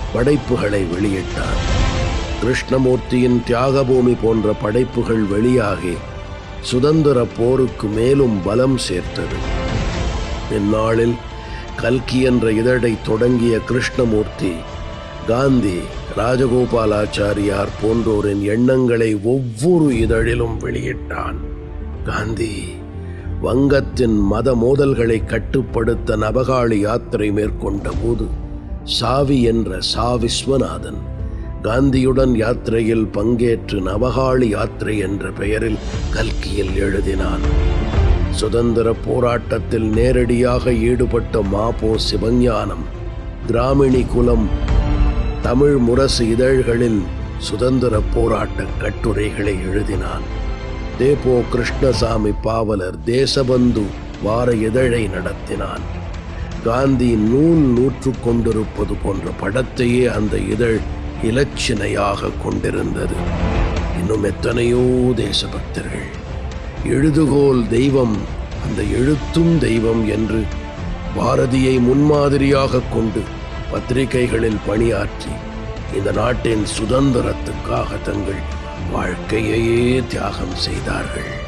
படைப்புகளை வெளியிட்டார் கிருஷ்ணமூர்த்தியின் தியாகபூமி போன்ற படைப்புகள் வெளியாகி சுதந்திர போருக்கு மேலும் பலம் சேர்த்தது இந்நாளில் கல்கி என்ற இதழை தொடங்கிய கிருஷ்ணமூர்த்தி காந்தி ராஜகோபாலாச்சாரியார் போன்றோரின் எண்ணங்களை ஒவ்வொரு இதழிலும் வெளியிட்டான் காந்தி வங்கத்தின் மத மோதல்களை கட்டுப்படுத்த நபகாளி யாத்திரை மேற்கொண்ட போது சாவி என்ற சா விஸ்வநாதன் காந்தியுடன் யாத்திரையில் பங்கேற்று நவகாளி யாத்திரை என்ற பெயரில் கல்கியில் எழுதினான் சுதந்திர போராட்டத்தில் நேரடியாக ஈடுபட்ட மாபோ சிவஞானம் கிராமிணி குலம் தமிழ் முரசு இதழ்களில் சுதந்திர போராட்ட கட்டுரைகளை எழுதினான் தேபோ கிருஷ்ணசாமி பாவலர் தேசபந்து வார இதழை நடத்தினான் காந்தி நூல் நூற்று கொண்டிருப்பது போன்ற படத்தையே அந்த இதழ் இலச்சினையாக கொண்டிருந்தது இன்னும் எத்தனையோ தேசபக்தர்கள் எழுதுகோல் தெய்வம் அந்த எழுத்தும் தெய்வம் என்று பாரதியை முன்மாதிரியாக கொண்டு பத்திரிகைகளில் பணியாற்றி இந்த நாட்டின் சுதந்திரத்துக்காக தங்கள் வாழ்க்கையையே தியாகம் செய்தார்கள்